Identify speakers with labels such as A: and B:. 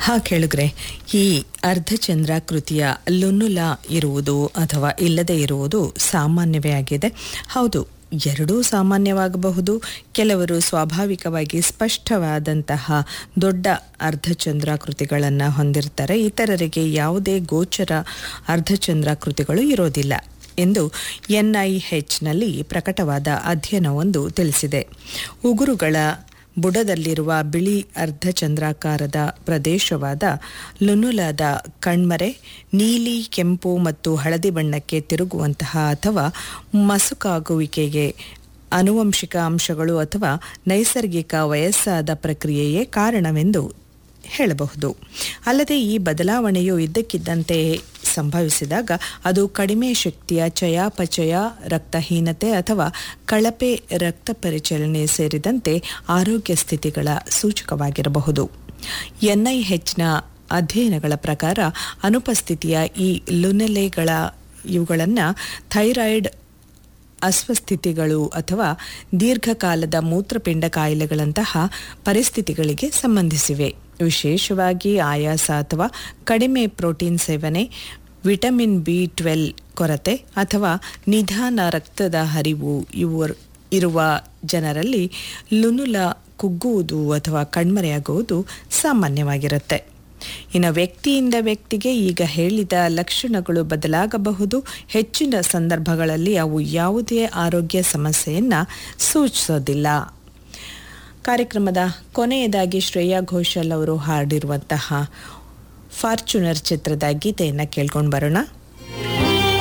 A: ಹಾ ಕೇಳಿದ್ರೆ ಈ ಅರ್ಧಚಂದ್ರಾಕೃತಿಯ ಲುನ್ನುಲ ಇರುವುದು ಅಥವಾ ಇಲ್ಲದೆ ಇರುವುದು ಸಾಮಾನ್ಯವೇ ಆಗಿದೆ ಹೌದು ಎರಡೂ ಸಾಮಾನ್ಯವಾಗಬಹುದು ಕೆಲವರು ಸ್ವಾಭಾವಿಕವಾಗಿ ಸ್ಪಷ್ಟವಾದಂತಹ ದೊಡ್ಡ ಅರ್ಧಚಂದ್ರಾಕೃತಿಗಳನ್ನು ಹೊಂದಿರ್ತಾರೆ ಇತರರಿಗೆ ಯಾವುದೇ ಗೋಚರ ಅರ್ಧಚಂದ್ರಾಕೃತಿಗಳು ಇರೋದಿಲ್ಲ ಎಂದು ಎನ್ಐಎಚ್ನಲ್ಲಿ ಪ್ರಕಟವಾದ ಅಧ್ಯಯನವೊಂದು ತಿಳಿಸಿದೆ ಉಗುರುಗಳ ಬುಡದಲ್ಲಿರುವ ಬಿಳಿ ಅರ್ಧಚಂದ್ರಾಕಾರದ ಪ್ರದೇಶವಾದ ಲುನುಲಾದ ಕಣ್ಮರೆ ನೀಲಿ ಕೆಂಪು ಮತ್ತು ಹಳದಿ ಬಣ್ಣಕ್ಕೆ ತಿರುಗುವಂತಹ ಅಥವಾ ಮಸುಕಾಗುವಿಕೆಗೆ ಆನುವಂಶಿಕ ಅಂಶಗಳು ಅಥವಾ ನೈಸರ್ಗಿಕ ವಯಸ್ಸಾದ ಪ್ರಕ್ರಿಯೆಯೇ ಕಾರಣವೆಂದು ಹೇಳಬಹುದು ಅಲ್ಲದೆ ಈ ಬದಲಾವಣೆಯು ಇದ್ದಕ್ಕಿದ್ದಂತೆ ಸಂಭವಿಸಿದಾಗ ಅದು ಕಡಿಮೆ ಶಕ್ತಿಯ ಚಯಾಪಚಯ ರಕ್ತಹೀನತೆ ಅಥವಾ ಕಳಪೆ ರಕ್ತ ಪರಿಚಲನೆ ಸೇರಿದಂತೆ ಆರೋಗ್ಯ ಸ್ಥಿತಿಗಳ ಸೂಚಕವಾಗಿರಬಹುದು ಎನ್ಐಎಚ್ನ ಅಧ್ಯಯನಗಳ ಪ್ರಕಾರ ಅನುಪಸ್ಥಿತಿಯ ಈ ಲುನೆಲೆಗಳ ಇವುಗಳನ್ನು ಥೈರಾಯ್ಡ್ ಅಸ್ವಸ್ಥಿತಿಗಳು ಅಥವಾ ದೀರ್ಘಕಾಲದ ಮೂತ್ರಪಿಂಡ ಕಾಯಿಲೆಗಳಂತಹ ಪರಿಸ್ಥಿತಿಗಳಿಗೆ ಸಂಬಂಧಿಸಿವೆ ವಿಶೇಷವಾಗಿ ಆಯಾಸ ಅಥವಾ ಕಡಿಮೆ ಪ್ರೋಟೀನ್ ಸೇವನೆ ವಿಟಮಿನ್ ಬಿ ಟ್ವೆಲ್ ಕೊರತೆ ಅಥವಾ ನಿಧಾನ ರಕ್ತದ ಹರಿವು ಇವು ಇರುವ ಜನರಲ್ಲಿ ಲುನುಲ ಕುಗ್ಗುವುದು ಅಥವಾ ಕಣ್ಮರೆಯಾಗುವುದು ಸಾಮಾನ್ಯವಾಗಿರುತ್ತೆ ಇನ್ನು ವ್ಯಕ್ತಿಯಿಂದ ವ್ಯಕ್ತಿಗೆ ಈಗ ಹೇಳಿದ ಲಕ್ಷಣಗಳು ಬದಲಾಗಬಹುದು ಹೆಚ್ಚಿನ ಸಂದರ್ಭಗಳಲ್ಲಿ ಅವು ಯಾವುದೇ ಆರೋಗ್ಯ ಸಮಸ್ಯೆಯನ್ನು ಸೂಚಿಸೋದಿಲ್ಲ ಕಾರ್ಯಕ್ರಮದ ಕೊನೆಯದಾಗಿ ಶ್ರೇಯಾ ಘೋಷಲ್ ಅವರು ಹಾಡಿರುವಂತಹ ಫಾರ್ಚುನರ್ ಚಿತ್ರದ ಗೀತೆಯನ್ನು ಕೇಳ್ಕೊಂಡು ಬರೋಣ